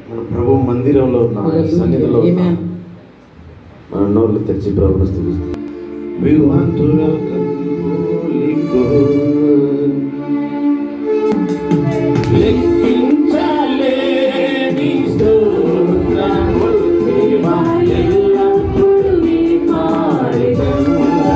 మన ప్రభు మందిరంలో ఉన్న ఆయన సన్నిధిలో ఉన్న Amen. మన నోర్లు తెరిచి ప్రభుని స్థుతిస్తాం We want to welcome you, Holy God. లెక్కించలేని స్తోత్రములు దేవా, ఎల్లప్పుడూ నీ పాడెదను.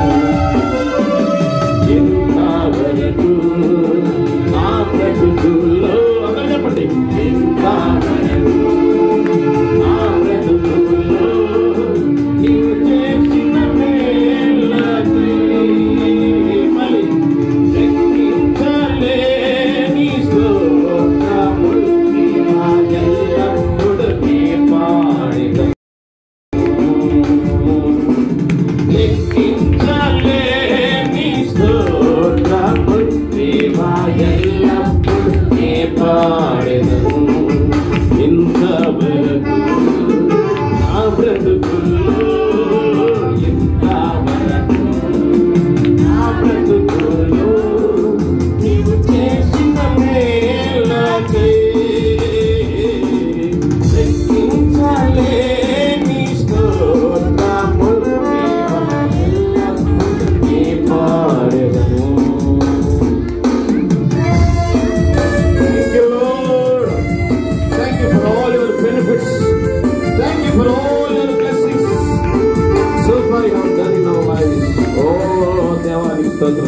ఇంతవరకు నా బ్రతుకులో అందరూ చెప్పండి ఇంతవరకు నా బ్రతుకులో నీవు చేసిన మేళ్ళకి మళ్ళీ లెక్కించలేని స్తోత్రములు దేవా, ఎల్లప్పుడూ నీ పాడెదను. లెక్కించలేని స్తోత్రములు దేవా, ఎల్లప్పుడూ నీ పాడెదను. ఇంతవరకు నా బ్రతుకుల్లో ఇంతవరకు నా బ్రతుకుల్లో నీవు చేసిన మేలకై లెక్కించలేని స్తోత్రములు దేవా, ఎల్లప్పుడూ నీ పాడెదను. Thank you, Lord. Thank you for all your benefits. Thank you for all your blessings. So far you have done in our lives. Oh, దేవానికి స్తోత్రం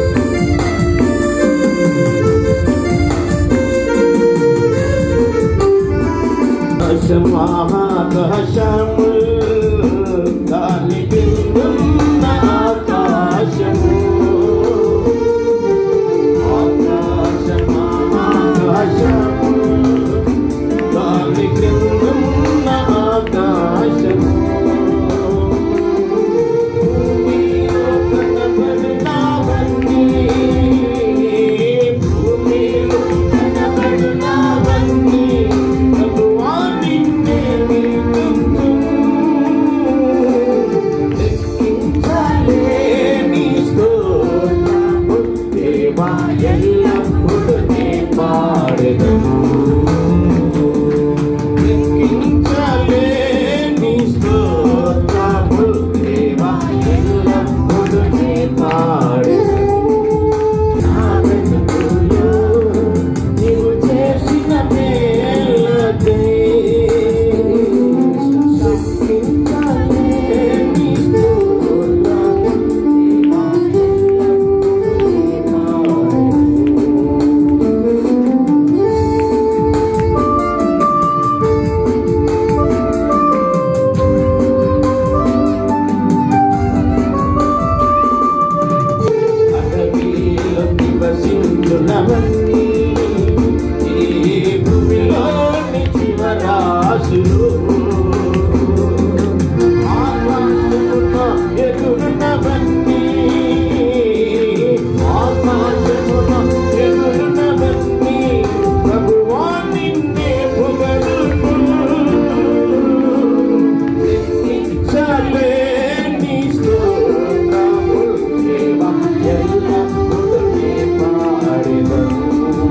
ఆకాశం ఆకాశము దాని బిందున్న ఆకాశము ఆకాశం ఆకాశము దాని క్రిందున్న ఆకాశము భూమిలో కనబడినవన్నీ, భూమిలో కనబడినవన్నీ, ప్రభువా నిన్నే వీక్షించును. లెక్కించలేని స్తోత్రము దేవా, ఎల్లప్పుడూ నీ పాడెదను. లెక్కించలేని స్తోత్రము దేవా, ఎల్లప్పుడూ నీ పాడెదను. నా బ్రతుకులో నీవు చేసిన మేలకై లెక్కించలేని స్తోత్రము దేవా, ఎల్లప్పుడూ నీ పాడెదను. అడవిలో నివసించునవన్నీ, ఈ భూమిలోని జీవరాశులు. ఆకాశమున ఎగురునవన్నీ, ఆకాశమున ఎగురునవన్నీ, ప్రభువా నిన్నే పొగడును. లెక్కించలేని స్తోత్రములు దేవా, ఎల్లప్పుడూ నీ పాడెదను.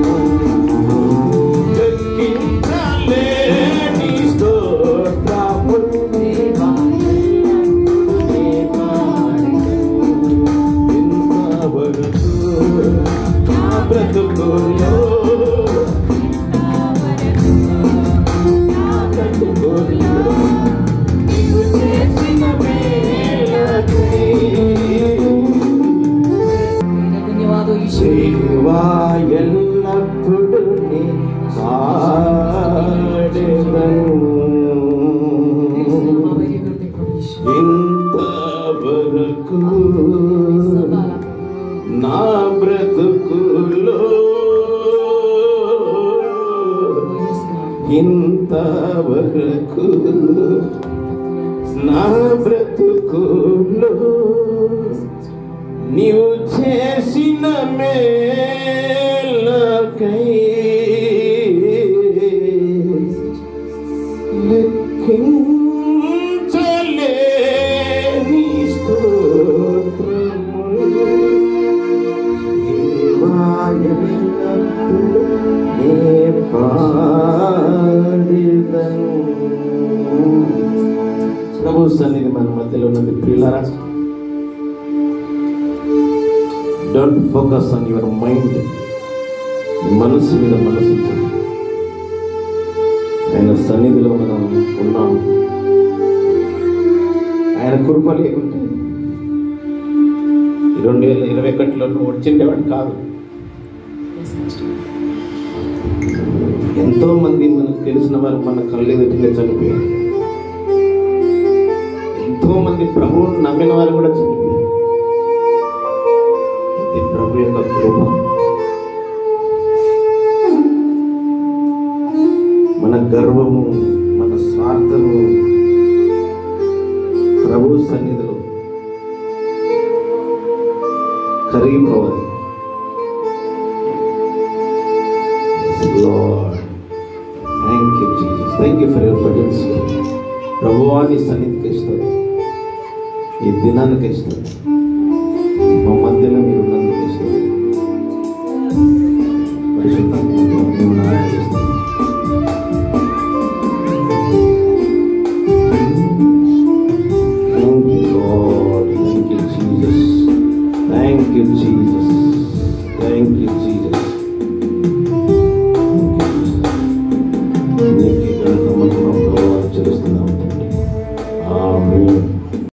లెక్కించలేని స్తోత్రములు దేవా, ఎల్లప్పుడూ నీ పాడెదను. ఇంతవరకు నా బ్రతుకులో నా బ్రతుకులో నీవు చేసిన మేలకై ధన్యవాదాలు ఈశ్వరు సేవా ఎల్లప్పుడూ నీ పాడెదను. ఇంతవరకు నా బ్రతుకులో ఇంతవరకు నా బ్రతుకులో నీవు చేసిన మేలకై లెక్కించలేని స్తోత్రములు దేవాయ ఎల్లప్పుడూ నీ పాడెదను. ప్రభు సన్నిధి మన మధ్యలో ఉన్నది ప్రియులారా don't focus on your mind మనసు మీద మనసు ఉంచండి. ఆయన సన్నిధిలో మనం ఉన్నాం ఆయన కృప లేకుంటే ఈ రెండు వేల ఇరవై ఒకటిలో నువ్వు వచ్చిండేవాడు కాదు ఎంతో మంది మనకు తెలిసిన వారు మన కళ్ళు ఎదుటిగా చనిపోయారు ఎంతో మంది ప్రభువుని నమ్మిన వారు కూడా చనిపోయారు ఇది ప్రభు యొక్క కృప మన గర్వము మన స్వార్థము ప్రభు సన్నిధిలో కరిగిపోవాలి Lord, thank you, Jesus. Thank you for your presence. ప్రభువాని సన్నిధికి ఇస్తారు ఈ దినానికి ఇస్తారు